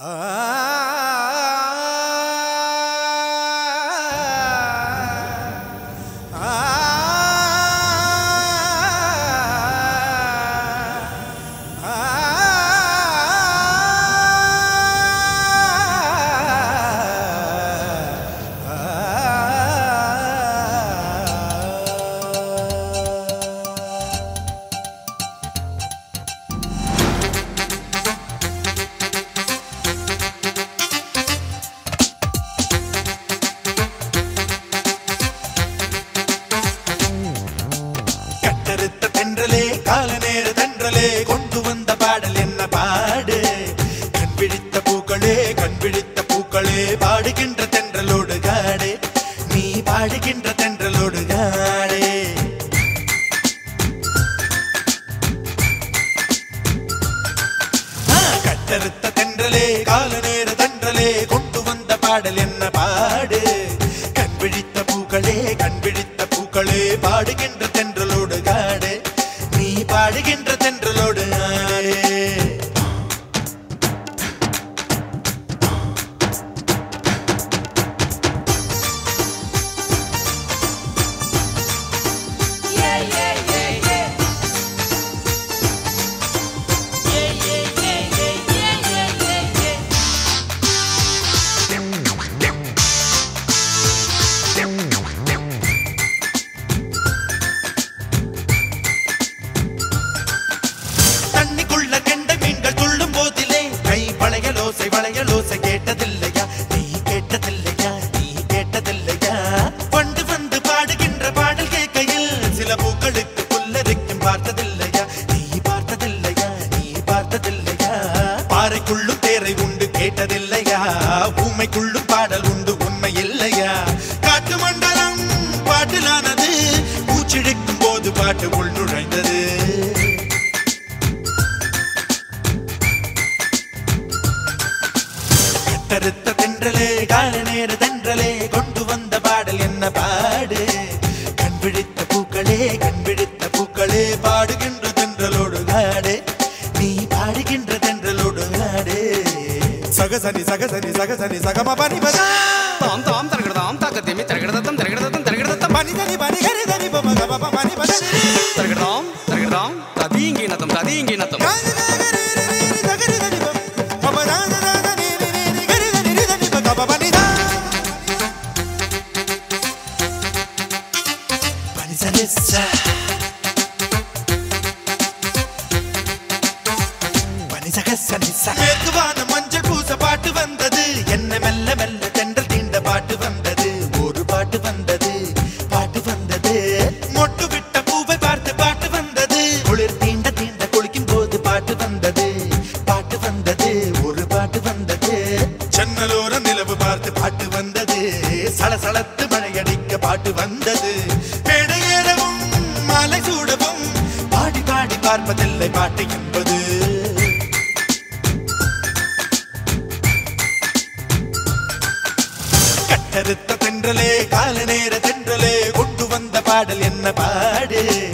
கட்டறுத்த தென்றலே கால நேர தென்றலே கொண்டு வந்த பாடல் என்ன பாடு கண் விழித்த பூக்களே கண் விழித்த பூக்களே பாடுகின்ற தென்றலோடு காடே நீ பாடுகின்ற தென்றலோடு காடே ஆ, கட்டறுத்த தென்றலே கால நேர தென்றலே கொண்டு வந்த பாடல் என்ன பாடு கண் விழித்த பூக்களே கண் விழித்த பூக்களே பாடுகின்ற தென்றலோடு காடு நீ பாடுகின்ற தென்றலோடு ஆடே Yeah, yeah, yeah, yeah. Yeah, yeah, yeah, yeah, yeah, yeah, yeah, yeah. தண்ணிக்குள்ள கெண்ட மீன்கள் துள்ளும் போதிலே கை வளையலோசை வளையலோசை கேட்டதில்லையா நீ கேட்டதில்லையா நீ கேட்டதில்லையா பண்டு வந்து பாடுகின்ற பாடல் கேட்கையில் சில பூக்களுக்கு புல்லரிக்கும் பார்த்ததில்லையா நீ பார்த்ததில்லையா நீ பார்த்ததில்லையா பாறைக்குள்ளும் தேரை உண்டு கேட்டதில்லையா ஊமைக்குள்ளும் பாடல் உண்டு உண்மை இல்லையா காட்டு மண்டலம் பாட்டிலானது பூச்சிழிக்கும் போது பாட்டு உள் நுழைந்தது கட்டறுத்த தென்றலே கால நேர தென்றலே கொண்டு வந்த பாடல் என்ன பாடு கண் விழித்த பூக்களே கண் விழித்த பூக்களே பாடுகின்ற தென்றலோடு காடு நீ பாடுகின்ற தென்றலோடு காடு சகசனி சகசனி சகசனி சகம பனி பதா தாம் தாம் தரகடதாம் தாக்கத்தேமி தரகடதத்தம் தரகடதத்தம் தரகடதத்தம் பனி தனி பனி கரி தனி பம கப ப பனி பதனி தரகடதாம் தரகடதாம் ததீங்கி நத்தம் ததீங்கி நத்தம் மேற்குவான மஞ்சள் பூச பாட்டு வந்தது என்ன மெல்ல மெல்ல தென்றல் தீண்ட பாட்டு வந்தது ஒரு பாட்டு வந்தது பாட்டு வந்தது மொட்டு விட்ட பூவை பார்த்து பாட்டு வந்தது குளிர் தீண்ட தீண்ட குளிக்கும் போது பாட்டு வந்தது பாட்டு வந்தது ஒரு பாட்டு வந்தது சென்னலோர நிலவு பார்த்து பாட்டு வந்தது சலசலத்து மழையடிக்க பாட்டு வந்தது மேடை ஏறவும் மாலை சூடவும் பாடி பாடி பார்ப்பதில்லை பாட்டு என்பது கட்டறுத்த தென்றலே கால நேர தென்றலே கொண்டு வந்த பாடல் என்ன பாடு